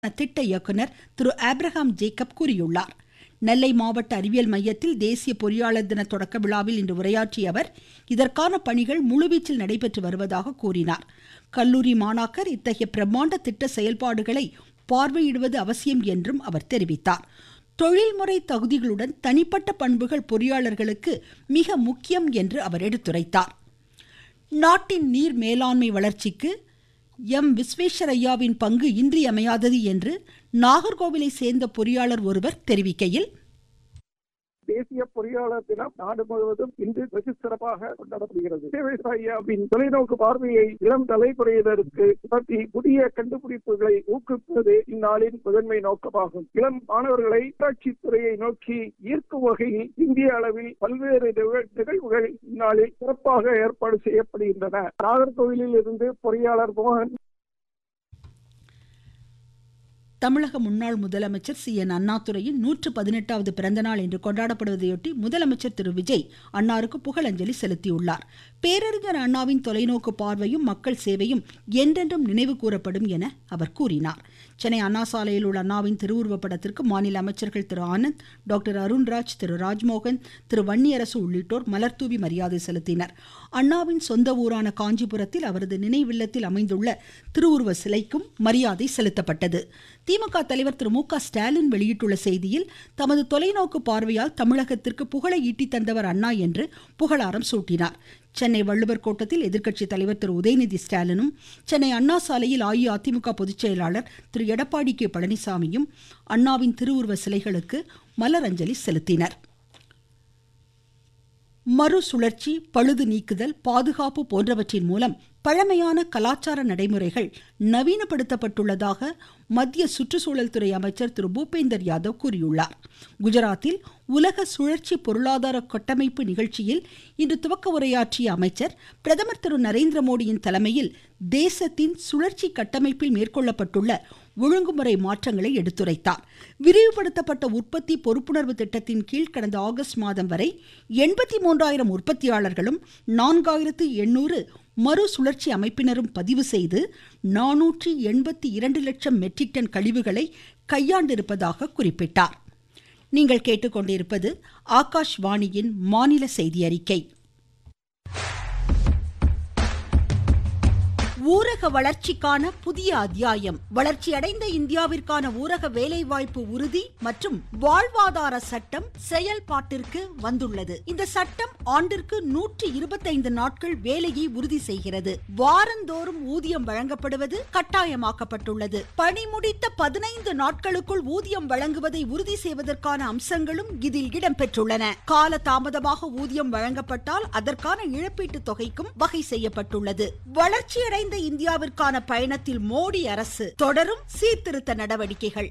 திட்ட இயக்குனர் திரு Abraham Jacob கூறியுள்ளார் நெல்லை மாவட்ட அறிவியல் மையத்தில் தேசிய பொறியாளர் தின தொடக்க விழாவில் இன்று உரையாற்றிய அவர் இதற்கான பணிகள் முழுவீச்சில் நடைபெற்று வருவதாக கூறினார் கல்லூரி மாணாக்கர் இத்தகைய பிரம்மாண்ட திட்ட செயல்பாடுகளை பார்வையிடுவது அவசியம் என்றும் அவர் தெரிவித்தார் தொழில்முறை தகுதிகளுடன் தனிப்பட்ட பண்புகள் பொறியாளர்களுக்கு மிக முக்கியம் என்று அவர் எடுத்துரைத்தார் நாட்டின் நீர் மேலாண்மை வளர்ச்சிக்கு எம் விஸ்வேஸ்வரய்யாவின் பங்கு இன்றியமையாதது என்று நாகர்கோவிலை சேர்ந்த பொறியாளர் ஒருவர் தெரிவிக்கையில் தேசிய பொறியாளர் தினம் நாடு முழுவதும் இன்று வெகு சிறப்பாக கொண்டாடப்படுகிறது விவசாயியாவின் தொலைநோக்கு பார்வையை இளம் தலைமுறையினருக்கு உணர்த்தி புதிய கண்டுபிடிப்புகளை ஊக்குவிப்பது இந்நாளின் முதன்மை நோக்கமாகும் இளம் மாணவர்களை உள்ளாட்சித் துறையை நோக்கி ஈர்க்கும் வகையில் இந்திய அளவில் பல்வேறு நிகழ்- நிகழ்வுகள் இந்நாளில் சிறப்பாக ஏற்பாடு செய்யப்படுகின்றன நாகர்கோவிலில் இருந்து பொறியாளர் மோகன் தமிழக முன்னாள் முதலமைச்சர் சி என் அண்ணாதுரையின் நூற்று பதினெட்டாவது பிறந்தநாள் இன்று கொண்டாடப்படுவதையொட்டி முதலமைச்சர் திரு விஜய் அன்னாருக்கு புகழஞ்சலி செலுத்தியுள்ளார் பேரறிஞர் அண்ணாவின் தொலைநோக்கு பார்வையும் மக்கள் சேவையும் என்றென்றும் நினைவு கூறப்படும் என அவர் கூறினார் சென்னை அண்ணா சாலையில் உள்ள அண்ணாவின் திருவுருவப் படத்திற்கு மாநில அமைச்சர்கள் திரு ஆனந்த் டாக்டர் அருண்ராஜ் திரு ராஜ்மோகன் திரு வன்னியரசு உள்ளிட்டோர் மலர்தூவி மரியாதை செலுத்தினர் அண்ணாவின் சொந்த ஊரான காஞ்சிபுரத்தில் அவரது நினைவில்லத்தில் அமைந்துள்ள திருவுருவ சிலைக்கும் மரியாதை செலுத்தப்பட்டது திமுக தலைவர் திரு மு க ஸ்டாலின் வெளியிட்டுள்ள செய்தியில் தமது தொலைநோக்கு பார்வையால் தமிழகத்திற்கு புகழை ஈட்டித் தந்தவர் அண்ணா என்று புகழாரம் சூட்டினார் சென்னை வள்ளுவர் கோட்டத்தில் எதிர்க்கட்சித் தலைவர் திரு உதயநிதி ஸ்டாலினும் சென்னை அண்ணா சாலையில் அஇஅதிமுக பொதுச் செயலாளர் திரு எடப்பாடி கே பழனிசாமியும் அண்ணாவின் திருவுருவ சிலைகளுக்கு மலரஞ்சலி செலுத்தினர் மறுசுழற்சி பழுது நீக்குதல் பாதுகாப்பு போன்றவற்றின் மூலம் பழமையான கலாச்சார நடைமுறைகள் நவீனப்படுத்தப்பட்டுள்ளதாக மத்திய சுற்றுச்சூழல் துறை அமைச்சர் திரு பூபேந்தர் யாதவ் கூறியுள்ளார் குஜராத்தில் உலக சுழற்சி பொருளாதார கட்டமைப்பு நிகழ்ச்சியில் இன்று துவக்க உரையாற்றிய அமைச்சர் பிரதமர் திரு நரேந்திர மோடியின் தலைமையில் தேசத்தின் சுழற்சி கட்டமைப்பில் மேற்கொள்ளப்பட்டுள்ள ஒழுங்குமுறை மாற்றங்களை எடுத்துரைத்தார் விரிவுபடுத்தப்பட்ட உற்பத்தி பொறுப்புணர்வு திட்டத்தின் கீழ் கடந்த ஆகஸ்ட் மாதம் வரை எண்பத்தி மூன்றாயிரம் உற்பத்தியாளர்களும் நான்காயிரத்து எண்ணூறு மறுசுழற்சி அமைப்பினரும் பதிவு செய்து நானூற்றி எண்பத்தி இரண்டு லட்சம் மெட்ரிக் டன் கழிவுகளை கையாண்டிருப்பதாக குறிப்பிட்டார் நீங்கள் கேட்டுக்கொண்டிருப்பது ஆகாஷ்வாணியின் மாநில செய்தி அறிக்கை ஊரக வளர்ச்சிக்கான புதிய அத்தியாயம் வளர்ச்சியடைந்த இந்தியாவிற்கான ஊரக வேலைவாய்ப்பு உறுதி மற்றும் வாழ்வாதார சட்டம் செயல்பாட்டிற்கு வந்துள்ளது இந்த சட்டம் ஆண்டிற்கு நூற்றி இருபத்தைந்து நாட்கள் வேலையை உறுதி செய்கிறது வாரந்தோறும் ஊதியம் வழங்கப்படுவது கட்டாயமாக்கப்பட்டுள்ளது பணி முடித்த பதினைந்து நாட்களுக்குள் ஊதியம் வழங்குவதை உறுதி செய்வதற்கான அம்சங்களும் இதில் இடம்பெற்றுள்ளன கால தாமதமாக ஊதியம் வழங்கப்பட்டால் அதற்கான இழப்பீட்டுத் தொகைக்கும் வகை செய்யப்பட்டுள்ளது வளர்ச்சியடைந்த இந்தியாவிற்கான பயணத்தில் மோடி அரசு தொடரும் சீர்திருத்த நடவடிக்கைகள்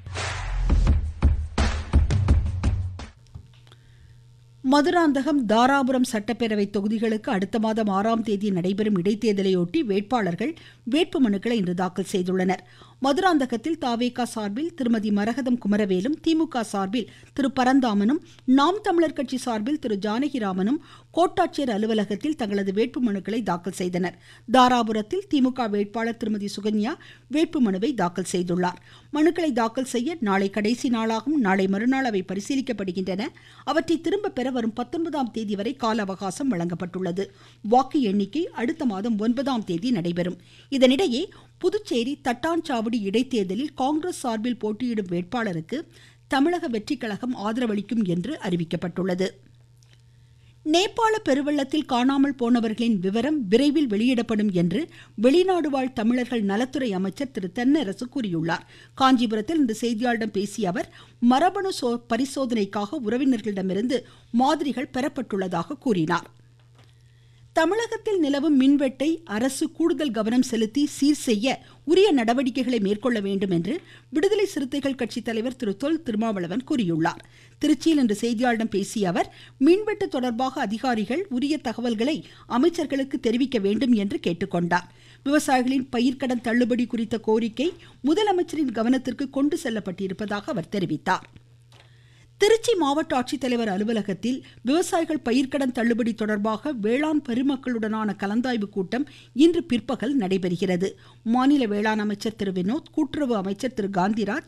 மதுராந்தகம் தாராபுரம் சட்டப்பேரவை தொகுதிகளுக்கு அடுத்த மாதம் ஆறாம் தேதி நடைபெறும் இடைத்தேர்தலையொட்டி வேட்பாளர்கள் வேட்புமனுக்களை இன்று தாக்கல் செய்துள்ளனர் மதுராந்தகத்தில் தாவேகா சார்பில் திருமதி மரகதம் குமரவேலும் திமுக சார்பில் திரு பரந்தாமனும் நாம் தமிழர் கட்சி சார்பில் திரு ஜானகிராமனும் கோட்டாட்சியர் அலுவலகத்தில் தங்களது வேட்புமனுக்களை தாக்கல் செய்தனர் தாராபுரத்தில் திமுக வேட்பாளர் திருமதி சுகன்யா வேட்புமனுவை தாக்கல் செய்துள்ளார் மனுக்களை தாக்கல் செய்ய நாளை கடைசி நாளாகும் நாளை மறுநாள் அவை பரிசீலிக்கப்படுகின்றன அவற்றை திரும்ப பெற வரும் பத்தொன்பதாம் தேதி வரை கால அவகாசம் வழங்கப்பட்டுள்ளது வாக்கு எண்ணிக்கை அடுத்த மாதம் ஒன்பதாம் தேதி நடைபெறும் இதனிடையே புதுச்சேரி தட்டாஞ்சாவடி இடைத்தேர்தலில் காங்கிரஸ் சார்பில் போட்டியிடும் வேட்பாளருக்கு தமிழக வெற்றிக் கழகம் ஆதரவளிக்கும் என்று அறிவிக்கப்பட்டுள்ளது நேபாள பெருவெள்ளத்தில் காணாமல் போனவர்களின் விவரம் விரைவில் வெளியிடப்படும் என்று வெளிநாடு வாழ் தமிழர்கள் நலத்துறை அமைச்சர் திரு தென்னரசு கூறியுள்ளார் காஞ்சிபுரத்தில் இன்று செய்தியாளர்களிடம் பேசிய அவர் மரபணு சோ பரிசோதனைக்காக உறவினர்களிடமிருந்து மாதிரிகள் பெறப்பட்டுள்ளதாக கூறினார் தமிழகத்தில் நிலவும் மின்வெட்டை அரசு கூடுதல் கவனம் செலுத்தி சீர் செய்ய உரிய நடவடிக்கைகளை மேற்கொள்ள வேண்டும் என்று விடுதலை சிறுத்தைகள் கட்சி தலைவர் திரு தொல் திருமாவளவன் கூறியுள்ளார் திருச்சியில் இன்று செய்தியாளர்களிடம் பேசிய அவர் மின்வெட்டு தொடர்பாக அதிகாரிகள் உரிய தகவல்களை அமைச்சர்களுக்கு தெரிவிக்க வேண்டும் என்று கேட்டுக்கொண்டார் விவசாயிகளின் பயிர்க்கடன் தள்ளுபடி குறித்த கோரிக்கை முதலமைச்சரின் கவனத்திற்கு கொண்டு செல்லப்பட்டிருப்பதாக அவர் தெரிவித்தார் திருச்சி மாவட்ட ஆட்சித்தலைவர் அலுவலகத்தில் விவசாயிகள் பயிர்க்கடன் தள்ளுபடி தொடர்பாக வேளாண் பெருமக்களுடனான கலந்தாய்வு கூட்டம் இன்று பிற்பகல் நடைபெறுகிறது மாநில வேளாண் அமைச்சர் திரு வினோத் கூட்டுறவு அமைச்சர் திரு காந்திராஜ்